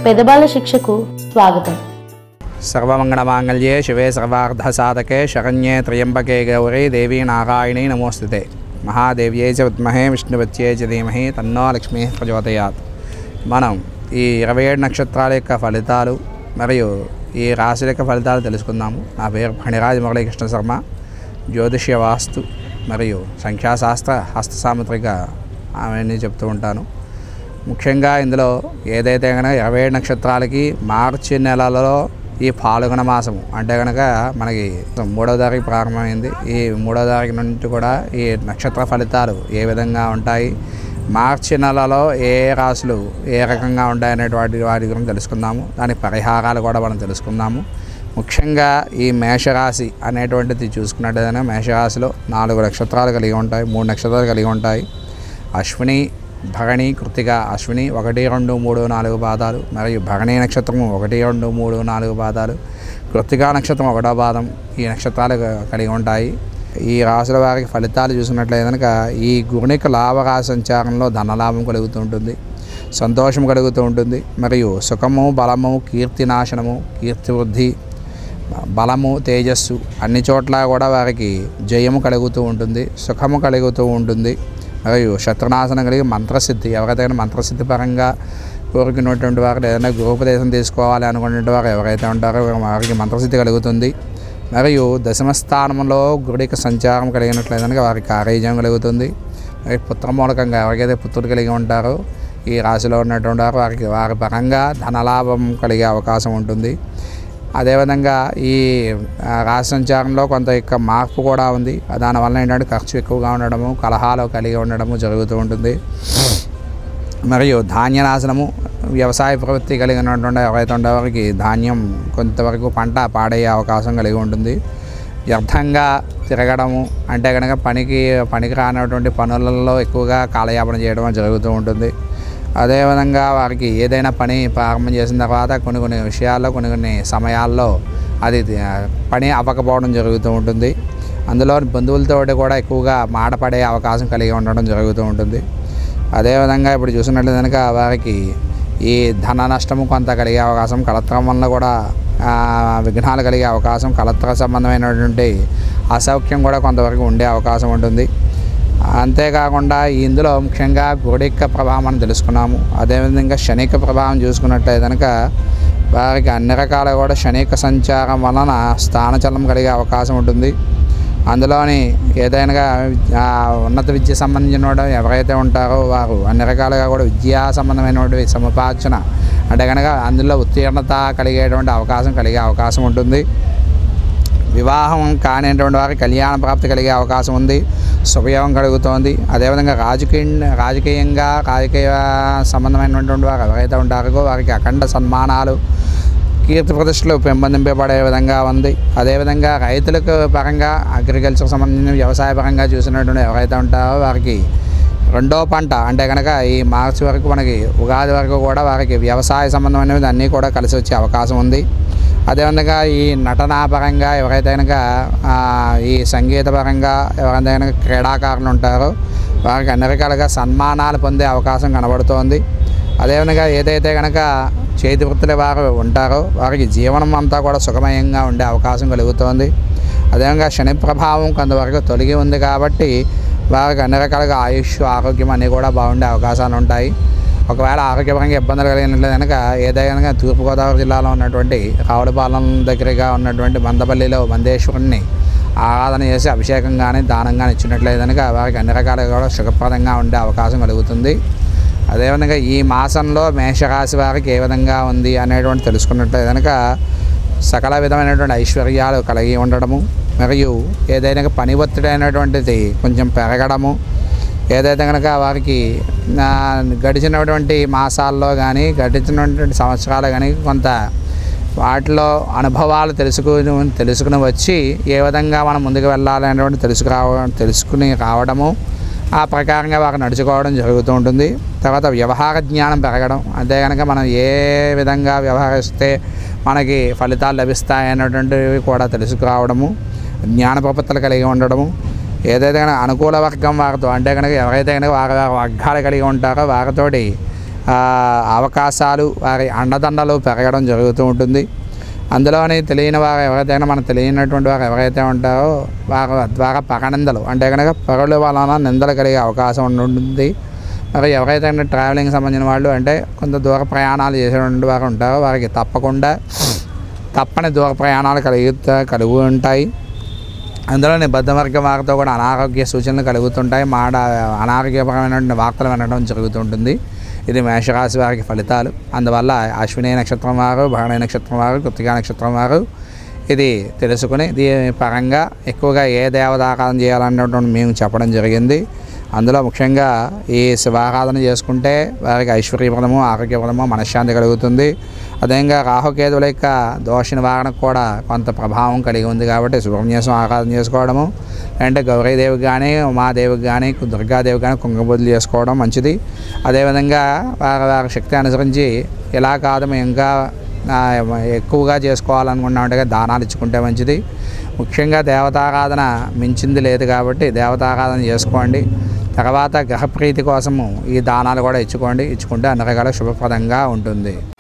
పెదబాల శిక్షకు స్వాగతం సర్వమంగళమాంగళ్యే శివే సర్వార్ధసాధకే శరణ్యే త్రయంబకే గౌరీ దేవీ నారాయణీ నమోస్తుతే మహాదేవ్యే చ విద్మహే విష్ణువత్యే చ ధీమహి తన్నో లక్ష్మీ ప్రచోదయాత్ మనం ఈ ఇరవై ఏడు నక్షత్రాల యొక్క ఫలితాలు మరియు ఈ రాశుల యొక్క ఫలితాలు తెలుసుకుందాము నా పేరు ఫణిరాజ్ మురళీకృష్ణ శర్మ జ్యోతిష్య వాస్తు మరియు సంఖ్యాశాస్త్ర హస్త సాముద్రిక అవన్నీ చెప్తూ ఉంటాను ముఖ్యంగా ఇందులో ఏదైతే కనుక ఇరవై ఏడు నక్షత్రాలకి మార్చి నెలలో ఈ పాల్గొన మాసము అంటే కనుక మనకి మూడో తారీఖు ప్రారంభమైంది ఈ మూడో తారీఖు నుంచి కూడా ఈ నక్షత్ర ఫలితాలు ఏ విధంగా ఉంటాయి మార్చి నెలలో ఏ రాశులు ఏ రకంగా ఉంటాయి అనేటువంటి వాటి గురించి తెలుసుకుందాము దాని పరిహారాలు కూడా మనం తెలుసుకుందాము ముఖ్యంగా ఈ మేషరాశి అనేటువంటిది చూసుకున్నట్టయితే మేషరాశిలో నాలుగు నక్షత్రాలు కలిగి ఉంటాయి మూడు నక్షత్రాలు కలిగి ఉంటాయి అశ్విని భరణి కృతిక అశ్విని ఒకటి రెండు మూడు నాలుగు పాదాలు మరియు భరణి నక్షత్రము ఒకటి రెండు మూడు నాలుగు పాదాలు కృతికా నక్షత్రం ఒకటో పాదం ఈ నక్షత్రాలు కలిగి ఉంటాయి ఈ రాశుల వారికి ఫలితాలు చూసినట్లయితే కనుక ఈ గుణిక లాభరాశి సంచారంలో ధనలాభం కలుగుతూ ఉంటుంది సంతోషం కలుగుతూ ఉంటుంది మరియు సుఖము బలము కీర్తి నాశనము కీర్తి వృద్ధి బలము తేజస్సు అన్ని చోట్ల కూడా వారికి జయము కలుగుతూ ఉంటుంది సుఖము కలుగుతూ ఉంటుంది మరియు శత్రునాశనం కలిగి మంత్రసిద్ధి ఎవరైతే మంత్రసిద్ధి పరంగా కోరుకున్నటువంటి వారు ఏదైనా గృహోపదేశం తీసుకోవాలి అనుకునే వారు ఎవరైతే ఉంటారో వారికి మంత్రసిద్ధి కలుగుతుంది మరియు దశమ స్థానంలో గుడిక సంచారం కలిగినట్లయితే వారికి కార్యజయం కలుగుతుంది మరి పుత్ర మూలకంగా ఎవరికైతే పుత్రుడు కలిగి ఉంటారో ఈ రాశిలో ఉన్నటువంటి వారు వారికి వారి పరంగా ధనలాభం కలిగే అవకాశం ఉంటుంది అదేవిధంగా ఈ ఆ, రాశి సంచారంలో కొంత యొక్క మార్పు కూడా ఉంది దానివల్ల ఏంటంటే ఖర్చు ఎక్కువగా ఉండడము కలహాలు కలిగి ఉండడము జరుగుతూ ఉంటుంది మరియు ధాన్యనాశనము వ్యవసాయ ప్రవృత్తి కలిగినటువంటి ఎవరైతే ఉండే వారికి ధాన్యం కొంతవరకు పంట పాడయ్యే అవకాశం కలిగి ఉంటుంది వ్యర్థంగా తిరగడము అంటే కనుక పనికి పనికి రానటువంటి పనులలో ఎక్కువగా కాలయాపన చేయడం జరుగుతూ ఉంటుంది అదేవిధంగా వారికి ఏదైనా పని ప్రారంభం చేసిన తర్వాత కొన్ని కొన్ని విషయాల్లో కొన్ని కొన్ని సమయాల్లో అది ఆ, పని అవ్వకపోవడం జరుగుతూ ఉంటుంది అందులో బంధువులతో కూడా ఎక్కువగా మాట పడే అవకాశం కలిగి ఉండడం జరుగుతూ ఉంటుంది అదేవిధంగా ఇప్పుడు చూసినట్లయితే కనుక వారికి ఈ ధన నష్టము కొంత కలిగే అవకాశం కలత్రం వల్ల కూడా ఆ, విఘ్నాలు కలిగే అవకాశం కలత్ర సంబంధమైనటువంటి అసౌఖ్యం కూడా కొంతవరకు ఉండే అవకాశం ఉంటుంది అంతేకాకుండా ఇందులో ముఖ్యంగా గుడిక ప్రభావం మనం తెలుసుకున్నాము అదేవిధంగా శనిక ప్రభావం చూసుకున్నట్లయితే కనుక వారికి అన్ని రకాల కూడా శనిక సంచారం వలన స్థానచలనం కలిగే అవకాశం ఉంటుంది అందులోని ఏదైనా ఆ, ఉన్నత విద్య సంబంధించిన వాడు ఎవరైతే ఉంటారో వారు అన్ని రకాలుగా కూడా విద్యా సంబంధమైనటువంటి సముపార్జన అంటే కనుక అందులో ఉత్తీర్ణత కలిగేటువంటి అవకాశం కలిగే అవకాశం ఉంటుంది వివాహం కానిటువంటి వారికి కళ్యాణ ప్రాప్తి కలిగే అవకాశం ఉంది శుభయోగం కలుగుతోంది అదేవిధంగా రాజకీయ రాజకీయంగా రాజకీయ సంబంధమైనటువంటి వారు ఎవరైతే ఉంటారో వారికి అఖండ సన్మానాలు కీర్తి ప్రతిష్టలు పెంపొందింపబడే విధంగా ఉంది అదేవిధంగా రైతులకు పరంగా అగ్రికల్చర్ సంబంధించిన వ్యవసాయ పరంగా చూసినటువంటి ఎవరైతే ఉంటారో వారికి రెండో పంట అంటే కనుక ఈ మార్చి వరకు మనకి ఉగాది వరకు కూడా వారికి వ్యవసాయ సంబంధమైనవి అన్నీ కూడా కలిసి వచ్చే అవకాశం ఉంది అదేవిధంగా ఈ నటనా పరంగా ఎవరైతే కనుక ఆ, ఈ సంగీత పరంగా ఎవరైతే కనుక క్రీడాకారులు ఉంటారో వారికి అన్ని రకాలుగా సన్మానాలు పొందే అవకాశం కనబడుతోంది అదేవిధంగా ఏదైతే కనుక చేతి వృత్తుల వారు ఉంటారో వారికి జీవనం అంతా కూడా సుఖమయంగా ఉండే అవకాశం కలుగుతోంది అదేవిధంగా శని ప్రభావం కొంతవరకు తొలగి ఉంది కాబట్టి వారికి అన్ని రకాలుగా ఆయుష్ ఆరోగ్యం అన్నీ కూడా బాగుండే అవకాశాలు ఉంటాయి ఒకవేళ ఆరోగ్యపరంగా ఇబ్బందులు కలిగినట్లయితే కనుక ఏదైనా కనుక తూర్పుగోదావరి జిల్లాలో ఉన్నటువంటి రావులపాలెం దగ్గరగా ఉన్నటువంటి మందపల్లిలో మందేశ్వరుని ఆరాధన చేసి అభిషేకం కానీ దానం కానీ ఇచ్చినట్లయితే కనుక వారికి అన్ని రకాలుగా కూడా సుఖప్రదంగా ఉండే అవకాశం కలుగుతుంది అదేవిధంగా ఈ మాసంలో మేషరాశి వారికి ఏ విధంగా ఉంది అనేటువంటి తెలుసుకున్నట్లయితే కనుక సకల విధమైనటువంటి ఐశ్వర్యాలు కలిగి ఉండడము మరియు ఏదైనా పని ఒత్తిడి అయినటువంటిది కొంచెం పెరగడము ఏదైతే కనుక వారికి ఆ, గడిచినటువంటి మాసాల్లో కానీ గడిచినటువంటి సంవత్సరాలు కానీ కొంత వాటిలో అనుభవాలు తెలుసుకుని తెలుసుకుని వచ్చి ఏ విధంగా మనం ముందుకు వెళ్ళాలి అనేటువంటి తెలుసుకురావ తెలుసుకుని రావడము ఆ ప్రకారంగా వారు నడుచుకోవడం జరుగుతూ ఉంటుంది తర్వాత వ్యవహార జ్ఞానం పెరగడం అంతే కనుక మనం ఏ విధంగా వ్యవహరిస్తే మనకి ఫలితాలు లభిస్తాయి అనేటువంటివి కూడా తెలుసుకురావడము జ్ఞాన ప్రపత్తులు కలిగి ఉండడము ఏదైతే కనుక అనుకూల వర్గం వారితో అంటే కనుక ఎవరైతే కనుక వారి వారి వర్గాలు కలిగి ఉంటారో వారితోటి ఆ, అవకాశాలు వారి అండదండలు పెరగడం జరుగుతూ ఉంటుంది అందులోని తెలియని వారు ఎవరైతే మనకు తెలియనటువంటి వారు ఎవరైతే ఉంటారో వారి ద్వారా పగనిందలు అంటే కనుక పరుల వలన నిందలు కలిగే అవకాశం ఉంటుంది మరి ఎవరైతే ట్రావెలింగ్ సంబంధించిన వాళ్ళు అంటే కొంత దూర ప్రయాణాలు చేసేటువంటి వారు ఉంటారో వారికి తప్పకుండా తప్పని దూర ప్రయాణాలు కలిగి కలుగు ఉంటాయి అందులో నిబద్ధ వర్గ వారితో కూడా అనారోగ్య సూచనలు కలుగుతుంటాయి మాట అనారోగ్యపరమైనటువంటి వార్తలు వినడం జరుగుతుంటుంది ఇది మేషరాశి వారికి ఫలితాలు అందువల్ల అశ్విని నక్షత్రం వారు భరణి నక్షత్రం వారు కృతికా నక్షత్రం వారు ఇది తెలుసుకుని దీని పరంగా ఎక్కువగా ఏ దేవతారాధన చేయాలన్నటువంటి మేము చెప్పడం జరిగింది అందులో ముఖ్యంగా ఈ శివారాధన చేసుకుంటే వారికి ఐశ్వర్యప్రదము ఆరోగ్యప్రదము మనశ్శాంతి కలుగుతుంది అదేవిధంగా రాహుకేతువుల యొక్క దోష నివారణకు కూడా కొంత ప్రభావం కలిగి ఉంది కాబట్టి సుబ్రహ్మణ్యేశ్వరం ఆరాధన చేసుకోవడము అంటే గౌరీదేవికి కానీ ఉమాదేవికి కానీ దుర్గాదేవికి కానీ కుంకుమబుద్ధులు చేసుకోవడం మంచిది అదేవిధంగా వారి వారి శక్తి అనుసరించి ఇలా కాదు మేము ఇంకా ఆ, ఎక్కువగా చేసుకోవాలనుకున్నామంటే దానాలు ఇచ్చుకుంటే మంచిది ముఖ్యంగా దేవతారాధన మించింది లేదు కాబట్టి దేవతారాధన చేసుకోండి తర్వాత గ్రహప్రీతి కోసము ఈ దానాలు కూడా ఇచ్చుకోండి ఇచ్చుకుంటే అన్ని రకాల శుభప్రదంగా ఉంటుంది